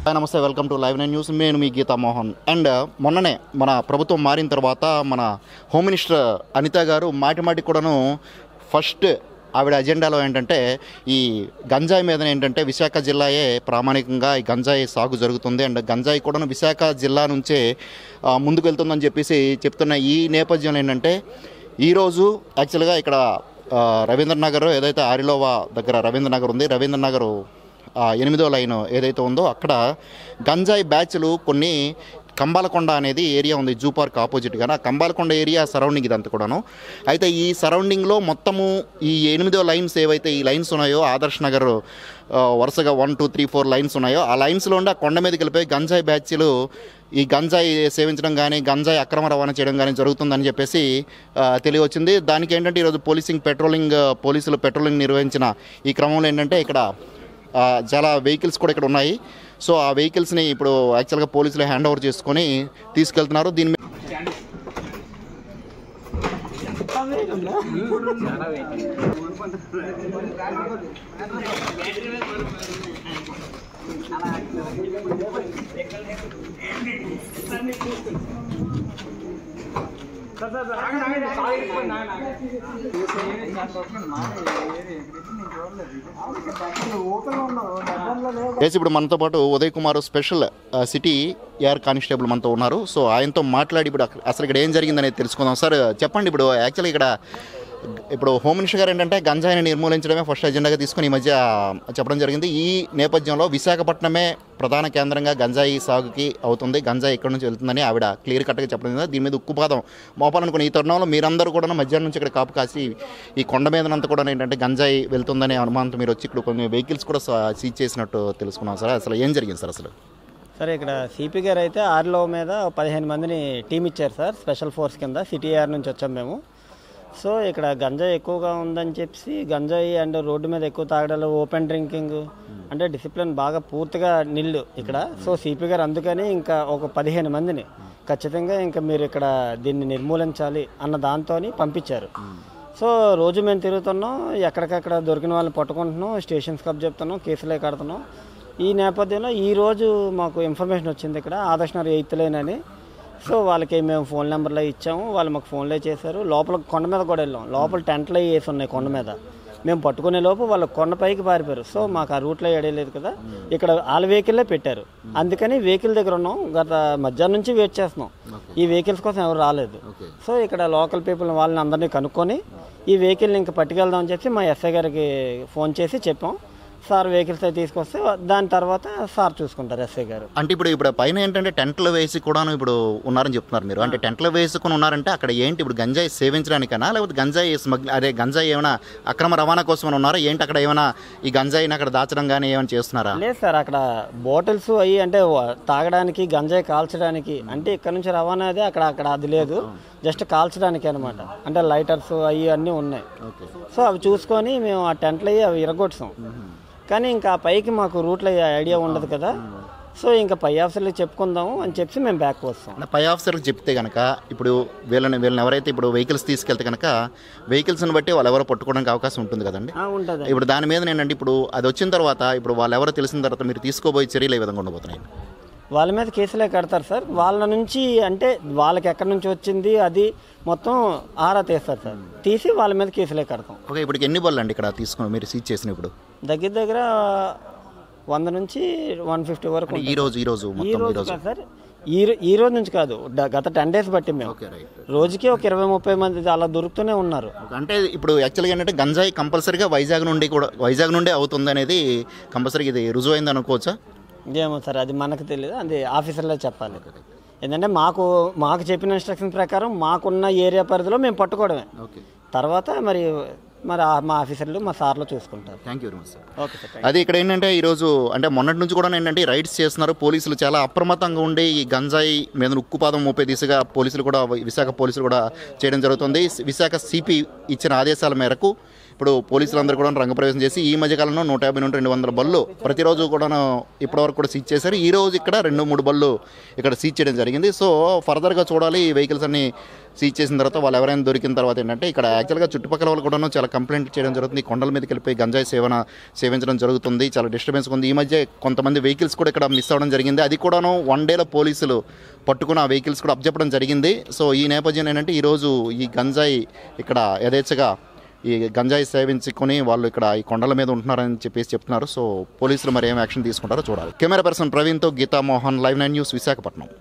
hi నమస్తే welcome to live nine news నేను మీ గీతా మోహన్ అండ్ మొన్ననే మన ప్రభుత్వం మారిన తర్వాత మన హోమ్ మినిస్టర్ అనిత గారు మాటి మాటి కూడాను ఫస్ట్ ఆవిడ అజెండాలో ఏంటంటే ఈ గంజాయి మీద ఏంటంటే విశాఖ జిల్లాయే ప్రామాణికంగా ఈ గంజాయి సాగు జరుగుతుంది అండ్ గంజాయి కూడాను విశాఖ జిల్లా నుంచే ఆ, ముందుకు వెళ్తుందని చెప్పేసి చెప్తున్న ఈ నేపథ్యంలో ఏంటంటే ఈరోజు యాక్చువల్గా ఇక్కడ ఆ, రవీంద్ర నగర్ ఏదైతే ఆరిలోవా దగ్గర రవీంద్ర నగర్ ఉంది రవీంద్ర నగర్ ఆ ఎనిమిదో లైన్ ఏదైతే ఉందో అక్కడ గంజాయి బ్యాచ్లు కొన్ని కంబాలకొండ అనేది ఏరియా ఉంది జూ పార్క్ ఆపోజిట్గా ఆ కంబాలకొండ ఏరియా సరౌండింగ్ ఇదంతా కూడాను అయితే ఈ సరౌండింగ్లో మొత్తము ఈ ఎనిమిదో లైన్స్ ఏవైతే ఈ లైన్స్ ఉన్నాయో ఆదర్శ్ నగర్ ఆ, వరుసగా one two three four lines ఉన్నాయో ఆ లైన్స్లో ఉండి ఆ కొండ మీదకి వెళ్ళిపోయి గంజాయి బ్యాచ్లు ఈ గంజాయి సేవించడం కానీ గంజాయి అక్రమ రవాణా చేయడం కానీ జరుగుతుందని చెప్పేసి ఆ, తెలియవచ్చింది దానికి ఏంటంటే ఈరోజు పోలీసింగ్ పెట్రోలింగ్ ఆ, పోలీసులు పెట్రోలింగ్ నిర్వహించిన ఈ క్రమంలో ఏంటంటే ఇక్కడ ఆ, చాలా వెహికల్స్ కూడా ఇక్కడ ఉన్నాయి సో ఆ వెహికల్స్ని ఇప్పుడు యాక్చువల్గా పోలీసులు హ్యాండ్ ఓవర్ చేసుకొని తీసుకెళ్తున్నారు దీని మీద వేసి ఇప్పుడు మనతో పాటు ఉదయ్ కుమార్ స్పెషల్ ఆ, సిటీ ఏఆర్ కానిస్టేబుల్ మనతో ఉన్నారు సో ఆయనతో మాట్లాడి ఇప్పుడు అక్కడ- అసలు ఇక్కడ ఏం జరిగిందనేది తెలుసుకుందాం సార్ చెప్పండి ఇప్పుడు యాక్చువల్లీ ఇక్కడ ఇప్పుడు హోమ్ మినిస్టర్ గారు ఏంటంటే గంజాయిని నిర్మూలించడమే ఫస్ట్ ఎజెండాగా తీసుకుని ఈ మధ్య చెప్పడం జరిగింది ఈ నేపథ్యంలో విశాఖపట్నమే ప్రధాన కేంద్రంగా గంజాయి సాగుకి అవుతుంది గంజాయి ఇక్కడ నుంచి వెళ్తుందని ఆవిడ క్లియర్ కట్గా చెప్పడం జరిగింది దీని మీద ఉక్కుపాదం మోపాలనుకున్న ఈ తరుణంలో మీరందరూ కూడా మధ్యాహ్నం నుంచి ఇక్కడ కాపు కాసి ఈ కొండ మీదనంతా కూడా ఏంటంటే గంజాయి వెళ్తుందనే అనుమానంతో మీరు వచ్చి ఇక్కడ కొన్ని వెహికల్స్ కూడా సీజ్ చేసినట్టు తెలుసుకున్నాం సార్ అసలు ఏం జరిగింది సార్ అసలు సార్ ఇక్కడ సిపి గారు అయితే ఆర్లో మీద పదిహేను మందిని టీం ఇచ్చారు సార్ స్పెషల్ ఫోర్స్ కింద సిటీ ఆర్ నుంచి వచ్చాం మేము సో ఇక్కడ గంజాయి ఎక్కువగా ఉందని చెప్పి గంజాయి అండ్ రోడ్డు మీద ఎక్కువ తాగడాలు ఓపెన్ డ్రింకింగ్ అంటే డిసిప్లిన్ బాగా పూర్తిగా నిల్లు ఇక్కడ సో సిపి గారు అందుకని ఇంకా ఒక పదిహేను మందిని ఖచ్చితంగా ఇంకా మీరు ఇక్కడ దీన్ని నిర్మూలించాలి అన్న దాంతో పంపించారు సో రోజు మేము తిరుగుతున్నాం ఎక్కడికక్కడ దొరికిన వాళ్ళని పట్టుకుంటున్నాం స్టేషన్స్ కప్ చెప్తున్నాం కేసులే కడుతున్నాం ఈ నేపథ్యంలో ఈ రోజు మాకు ఇన్ఫర్మేషన్ వచ్చింది ఇక్కడ ఆదర్శనర్ ఎయిత్ లైన్ అని సో వాళ్ళకి మేము ఫోన్ నెంబర్లో ఇచ్చాము వాళ్ళు మాకు ఫోన్లే చేశారు లోపల కొండ మీద కూడా వెళ్ళాం లోపల టెంట్లు అవి వేసి ఉన్నాయి కొండ మీద మేము పట్టుకునే లోపు వాళ్ళు కొండపైకి పారిపోయారు సో మాకు ఆ రూట్లో ఎడలేదు కదా ఇక్కడ వాళ్ళ వెహికల్లే పెట్టారు అందుకని వెహికల్ దగ్గర ఉన్నాం గత మధ్యాహ్నం నుంచి వెయిట్ చేస్తున్నాం ఈ వెహికల్స్ కోసం ఎవరు రాలేదు సో ఇక్కడ లోకల్ పీపుల్ వాళ్ళని అందరినీ కనుక్కొని ఈ వెహికల్ని ఇంకా పట్టుకెళ్దామని చెప్పి మా ఎస్ఐ గారికి ఫోన్ చేసి చెప్పాం సార్ వెహికల్స్ అయితే తీసుకొస్తే దాని తర్వాత సార్ చూసుకుంటారు ఎస్ఐ గారు అంటే ఇప్పుడు ఇప్పుడు పైన ఏంటంటే టెంట్లు వేసి కూడాను ఇప్పుడు ఉన్నారని చెప్తున్నారు మీరు అంటే టెంట్లు వేసుకుని ఉన్నారంటే అక్కడ ఏంటి ఇప్పుడు గంజాయి సేవించడానికనా లేకపోతే గంజాయి స్మగ్ అదే గంజాయి ఏమైనా అక్రమ రవాణా కోసం ఉన్నారా ఏంటి అక్కడ ఏమైనా ఈ గంజాయిని అక్కడ దాచడం కానీ ఏమైనా చేస్తున్నారా లేదు సార్ అక్కడ బాటిల్స్ అయ్యి అంటే వ- తాగడానికి గంజాయి కాల్చడానికి అంటే ఇక్కడ నుంచి రవాణా అది అక్కడ అక్కడ అది లేదు జస్ట్ కాల్చడానికి అనమాట అంటే లైటర్స్ అవి అన్నీ ఉన్నాయి ఓకే సో అవి చూసుకొని మేము ఆ టెంట్లు అయ్యి అవి ఇరగొట్టాం కానీ ఇంకా ఆ పైకి మాకు రూట్లో ఐడియా ఉండదు కదా సో ఇంకా పై ఆఫీసర్లకు చెప్పుకుందాము అని చెప్పి మేము బ్యాక్ వస్తాం అంటే పై ఆఫీసర్కి చెప్తే కనుక ఇప్పుడు వీళ్ళని వీళ్ళని ఎవరైతే ఇప్పుడు వెహికల్స్ తీసుకెళ్తే కనుక వెహికల్స్ని బట్టి వాళ్ళు ఎవరో పట్టుకోవడానికి అవకాశం ఉంటుంది కదండి ఉంటుంది ఇప్పుడు దాని మీద ఏంటంటే ఇప్పుడు అది వచ్చిన తర్వాత ఇప్పుడు వాళ్ళు ఎవరో తెలిసిన తర్వాత మీరు తీసుకోబోయే చర్యలు ఏ విధంగా ఉండబోతున్నాయి వాళ్ళ మీద కేసులే కడతారు సార్ వాళ్ళ నుంచి అంటే వాళ్ళకి ఎక్కడి నుంచి వచ్చింది అది మొత్తం ఆరా తీస్తారు సార్ తీసి వాళ్ళ మీద కేసులే కడతాం ఓకే ఇప్పటికి ఎన్ని బళ్ళు అండి ఇక్కడ తీసుకుని మీరు సీజ్ చేసిన ఇప్పుడు దగ్గర దగ్గర వంద నుంచి వన్ ఫిఫ్టీ వరకు ఈ రోజు ఈ రోజు ఈ మొత్తం ఈ రోజు రోజు కాదు సార్ ఈ రో- ఈ రోజు నుంచి కాదు డ- గత టెన్ డేస్ బట్టి మేము ఓకే రైట్ రోజుకి ఒక ఇరవై ముప్పై మంది అలా దొరుకుతూనే ఉన్నారు అంటే ఇప్పుడు యాక్చువల్గా ఏంటంటే గంజాయి కంపల్సరీగా వైజాగ్ నుండి కూడా వైజాగ్ నుండే అవుతుంది అనేది కంపల్సరీగా ఇది రుజువు అయింది అనుకోవచ్చా ఏమో సార్ అది మనకు తెలియదు అది ఆఫీసర్లే చెప్పాలి ఏంటంటే మాకు మాకు చెప్పిన ఇన్స్ట్రక్షన్ ప్రకారం మాకున్న ఏరియా పరిధిలో మేము పట్టుకోవడమే ఓకే తర్వాత మరి మరి ఆ- మా ఆఫీసర్లు మా సార్లు చూసుకుంటారు thank you very much sir okay sir అది ఇక్కడ ఏంటంటే ఈరోజు అంటే మొన్నటి నుంచి కూడా ఏంటంటే రైడ్స్ చేస్తున్నారు పోలీసులు చాలా అప్రమత్తంగా ఉండి ఈ గంజాయి మీద ఉక్కుపాదం మోపే దిశగా పోలీసులు కూడా విశాఖ పోలీసులు కూడా చేయడం జరుగుతుంది విశాఖ సిపి ఇచ్చిన ఆదేశాల మేరకు ఇప్పుడు పోలీసులందరూ కూడా రంగప్రవేశం చేసి ఈ మధ్యకాలంలో నూట యాభై నుండి రెండు వందల బళ్ళు ప్రతిరోజు కూడా ఇప్పటివరకు కూడా సీజ్ చేశారు ఈ రోజు ఇక్కడ రెండు మూడు బళ్ళు ఇక్కడ సీజ్ చేయడం జరిగింది సో ఫర్దర్గా చూడాలి ఈ వెహికల్స్ అన్ని సీజ్ చేసిన తర్వాత వాళ్ళు ఎవరైనా దొరికిన తర్వాత ఏంటంటే ఇక్కడ యాక్చువల్గా చుట్టుపక్కల వాళ్ళు కూడా చాలా కంప్లైంట్ చేయడం జరుగుతుంది ఈ కొండల మీదకి వెళ్ళిపోయి గంజాయి సేవన సేవించడం జరుగుతుంది చాలా డిస్టర్బెన్స్ ఉంది ఈ మధ్య కొంతమంది వెహికల్స్ కూడా ఇక్కడ మిస్ అవ్వడం జరిగింది అది కూడాను వన్ డేలో పోలీసులు పట్టుకున్న ఆ వెహికల్స్ కూడా అప్పచెప్పడం జరిగింది సో ఈ నేపథ్యం ఏంటంటే ఈరోజు ఈ గంజాయి ఇక్కడ యథేచ్ఛగా ఈ గంజాయి సేవించుకొని వాళ్ళు ఇక్కడ ఈ కొండల మీద ఉంటున్నారని చెప్పేసి చెప్తున్నారు సో పోలీసులు మరి ఏం యాక్షన్ తీసుకుంటారో చూడాలి కెమెరా పర్సన్ ప్రవీణ్తో Geetha Mohan live nine news Visakhapatnam